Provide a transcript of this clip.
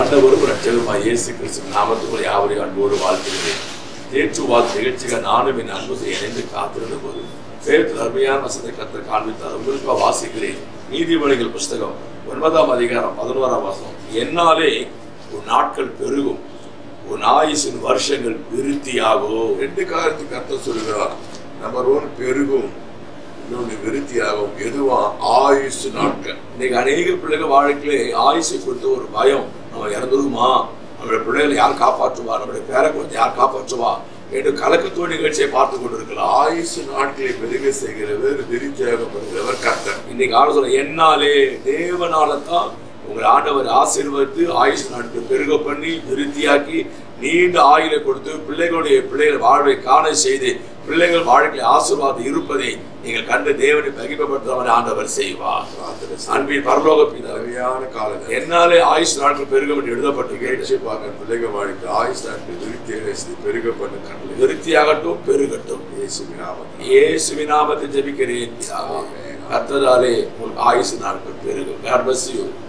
ஆண்டவரும் ரட்சகருமாய் இயேசு கிறிஸ்து நாமத்துக்குள் யாவரையும் அன்போடு வாழ்த்துகிறேன் தேற்று வாழ்த்து நிகழ்ச்சிகள் நானும் என் அன்பு இணைந்து காத்திருந்த போது வேறு அருமையான வசத்தை கத்த காண்பித்தார் உங்களுக்கு வாசிக்கிறேன் நீதிமொழிகள் புஸ்தகம் ஒன்பதாம் அதிகாரம் பதினோராம் வாசம் என்னாலே உன் நாட்கள் பெருகும் உன் ஆயுசின் வருஷங்கள் விருத்தியாகும் ரெண்டு காரியத்துக்கு அர்த்தம் சொல்லுகிறார் நம்பர் ஒன் பெருகும் இன்னொன்று விருத்தியாகும் எதுவா ஆயுசு நாட்கள் இன்னைக்கு அநேக பிள்ளைகள் வாழ்க்கையிலே ஆயுசை கொடுத்து ஒரு பயம் நம்ம இறந்துருமா நம்மளுடைய பிள்ளைகளை யார் காப்பாற்றுவா நம்முடைய பேர குழந்தை யார் காப்பாற்றுவா என்று கலக்கத்தோடு நிகழ்ச்சியை பார்த்து கொண்டிருக்கலாம் ஆயுசு நாட்களை பெருக செய்கிறவர் விருத்தியாகப்படுகிறவர் கர்த்தர் இன்னைக்கு ஆண்டு சொல்ல என்னாலே தேவனால தான் உங்கள் ஆண்டவர் ஆசீர்வதித்து ஆயுஷ் நாட்கள் பெருக பண்ணி விருத்தியாக்கி நீண்ட ஆயுளை கொடுத்து பிள்ளைகளுடைய பிள்ளைகள் வாழ்வை காண செய்து பிள்ளைகள் வாழ்க்கையில் ஆசீர்வாதம் இருப்பதை நீங்கள் கண்டு தேவனை மகிமைப்படுத்தாமல் ஆண்டவர் செய்வார் பிரார்த்தனை செய்ய. அன்பின் பரலோக பிதாவே சரியான காலம் என்னாலே ஆயுஷ் நாட்கள் பெருகும் என்று எழுதப்பட்டு நிகழ்ச்சி பார்க்க பிள்ளைகள் வாழ்க்கை ஆயுசு நாட்கள் விருத்தியாக பெருக பண்ண கட்டளை விருத்தியாகட்டும் பெருகட்டும் இயேசுவின் நாமத்தில் இயேசுவின் நாமத்தை ஜெபிக்கிறேன் பிதாவே. கர்த்தராலே உங்கள் ஆயுசு நாட்கள் பெருகும் God bless you.